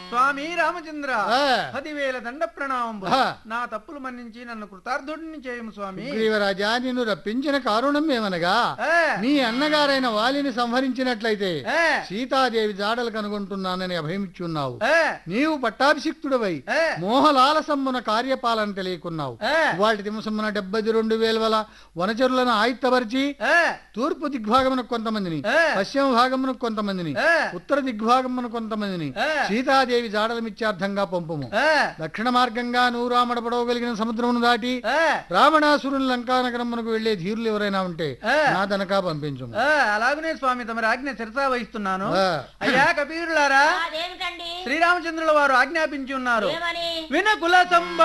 స్వామి రామచంద్ర ఆ. పదివేల దండ ప్రణామం ఆ. నా తప్పులు మన్నించి నన్ను కృతార్థుడిని చేయము స్వామి సుగ్రీవరాజా నిన్ను రప్పించిన కారణం ఏమనగా ఆ, నీ అన్నగారైన వాలిని సంహరించినట్లయితే ఆ, సీతాదేవి జాడలు కనుగొంటున్నానని అభయమిచ్చున్నావు ఆ, నీవు పట్టాభిషిక్తుడవై ఆ, మోహలాలసమ్మున కార్యపాలన తెలియకున్నావు ఆ, వాటి దిమసమ్మున డెబ్బై రెండు వేల వల వనచరులను ఆయుత్తపరిచి ఆ, తూర్పు దిగ్భాగమున కొంతమందిని ఆ. పశ్చిమ భాగమున కొంతమందిని ఆ, ఉత్తర దిగ్భాగమున కొంతమందిని ఆ. సీతాదేవి జాడల మిత్యార్థంగా పంపుము ఆ, దక్షిణ మార్గంగా నూరామడ పడవగలిగిన సముద్రమును దాటి ఆ, రావణాసురుని లంకానగరమునకు వెళ్లే ధీరులు ఎవరైనా ఉంటే ఆ. నా దనకా పంపించము ఆ, అలాగనే స్వామి తమరి ఆజ్ఞ శిరసా వహిస్తున్నాను ఆ. అయ్యా కపీరులారా అదేమిటండి శ్రీరామచంద్రుల వారు ఆజ్ఞాపించి ఉన్నారు ఏమని వినకుల సంబ